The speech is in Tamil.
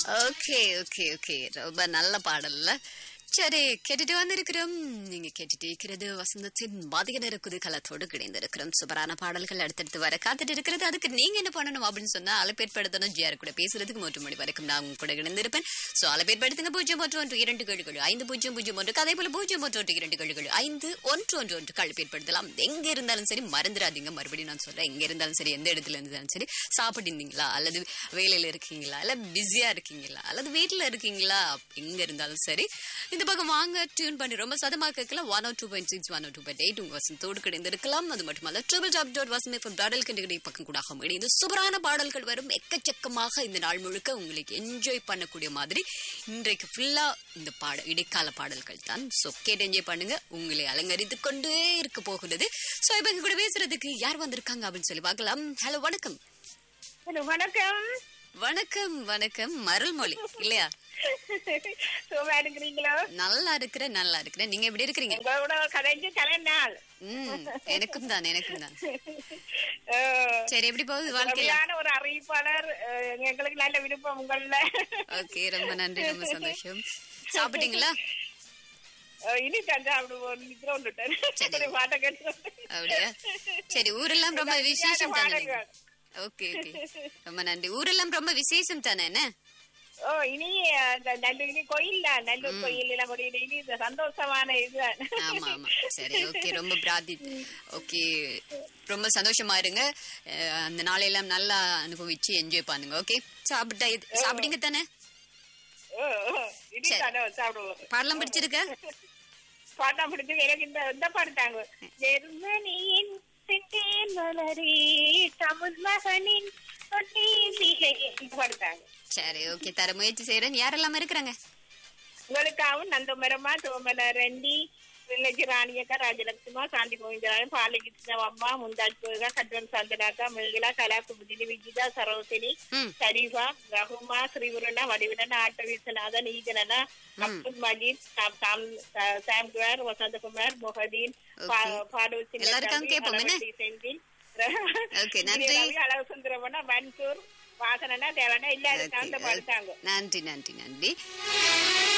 ஓகே ஓகே ஓகே ரொம்ப நல்ல பாடல்ல சரி கேட்டுட்டு வந்திருக்கிறோம் நீங்க கேட்டுட்டு இருக்கிறது வசந்தத்தின் மதிய நேர குதூகலத்தோடு கிடைந்திருக்கிறோம் சூப்பரான பாடல்கள் அடுத்தடுத்து வர காத்துட்டு இருக்கிறது அதுக்கு நீங்க என்ன பண்ணணும் அப்படின்னு சொன்னா அழைப்பேற்படுத்தணும் ஜிஆர் கூட பேசுறதுக்கு மூன்று மணி வரைக்கும் நான் உங்க கூட இணைந்திருப்பேன் சோ அழைப்பேற்படுத்துங்க பூஜ்ஜியம் ஒன்று ஒன்று இரண்டு கேள்விகள் ஐந்து பூஜ்ஜியம் பூஜ்ஜியம் ஒன்று அதே போல பூஜ்ஜியம் ஒன்று ஒன்று இரண்டு கேள்விகள் ஐந்து ஒன்று ஒன்று ஒன்று கழிப்பேற்படுத்தலாம் எங்க இருந்தாலும் சரி மறந்துடாதீங்க மறுபடியும் நான் சொல்றேன் எங்க இருந்தாலும் சரி எந்த இடத்துல இருந்தாலும் சரி சாப்பிட்டு அல்லது வேலையில இருக்கீங்களா அல்ல பிஸியா இருக்கீங்களா அல்லது வீட்டுல இருக்கீங்களா எங்க இருந்தாலும் சரி இந்த பக்கம் வாங்க டியூன் பண்ணி ரொம்ப சதமா கேட்கலாம் one two point six one two point eight உங்க வசந்தோடு கிடைந்திருக்கலாம் அது மட்டுமல்ல triple dub dot Vasanth FM டாடல் கண்டுகிடி பக்கம் கூட இணைந்து சூப்பரான பாடல்கள் வரும் எக்கச்சக்கமாக இந்த நாள் முழுக்க உங்களுக்கு என்ஜாய் பண்ணக்கூடிய மாதிரி இன்றைக்கு ஃபுல்லா இந்த பாட இடைக்கால பாடல்கள் தான் ஸோ கேட்டு என்ஜாய் பண்ணுங்க உங்களை அலங்கரித்து கொண்டே இருக்க போகிறது ஸோ இப்போ கூட பேசுறதுக்கு யார் வந்திருக்காங்க அப்படின்னு சொல்லி பார்க்கலாம் ஹலோ வணக்கம் ஹலோ வணக்கம் வணக்கம் வணக்கம் மருள்மொழி இல்லையா சும்மா இருக்கிறீங்களோ நல்லா இருக்கிறேன் நல்லா இருக்கிறேன் நீங்க எப்படி இருக்கிறீங்க உங்களோட கதைஞ்சு கலை நாள் ம் எனக்கும் தான் எனக்கும் தான் அஹ், சரி எப்படி போகுது வாழ்க்கையில திறமையான ஒரு அறிவிப்பாளர் அஹ், எங்களுக்கு நல்ல விருப்பம் உங்கள ஓகே ரொம்ப நன்றி ரொம்ப சந்தோஷம் சாப்பிட்டீங்களா அஹ், இனி தந்தா அப்படி ஒரு நித்திர வந்துட்டேன் சரி. ஒரு பாட்டை கேட்டு அப்படியா சரி ஊரெல்லாம் ரொம்ப விசேஷம் தானே பாடல்கள். ஓகே ஓகே ரொம்ப நன்றி ஊரெல்லாம் ரொம்ப விசேஷம் தானே என்ன ஓ இனி அந்த நல்ல இனி கோயில் தான் நல்லூர் கோயில் எல்லாம் கூட இனி இந்த சந்தோஷமான இதுதான் ஆமா ஆமா சரி ஓகே ரொம்ப பிரார்த்தி ஓகே ரொம்ப சந்தோஷமா இருங்க அஹ், அந்த நாளையெல்லாம் நல்லா அனுபவிச்சு என்ஜாய் பண்ணுங்க ஓகே சாப்பிட்டா இது- சாப்பிட்டீங்க தானே ஓ, ஓ, இனி சரி. தானே சாப்பிடுவோம் பாடலாம் பிடிச்சிருக்கா பாட்டா பிடிச்சு எனக்கு இந்த இந்த பாடுத்தாங்க ஜெர்மனியின் செந்தேன் மலரே தமிழ் மகனின் பொன்னேந்திலே இந்த பாடுத்தாங்க சரி ஓகே தர முயற்சி செய்யறேன் யாரெல்லாம் இருக்கிறாங்க உங்களுக்காகவும் நந்தமரமா சோமல ரெண்டி வில்லேஜ் ராணியக்கா ராஜலட்சுமா சாந்தி கோவிந்தராயன் பாலகிருஷ்ண அம்மா முந்தாஜ் கோயிகா கட்வன் சந்தனாக்கா மில்கிலா கலா குமுதினி விஜிதா சரோசினி ம் ஷரீஃபா ரகுமா ஸ்ரீவருணா வடிவனன் ஆட்ட வீசநாதன் ஈஜனனா அப்துல் மஜீத் சாம் சாம் சாம்குமார் வசந்தகுமார் மொஹதீன் Okay. பாடூசி எல்லாருக்கும் கேட்போம், என்ன? Okay, நன்றி. அளவு சுந்தரவனா மன்சூர் வாசனனா தேவனா எல்லாரும் Okay, அந்த பாடுத்தாங்க நன்றி நன்றி நன்றி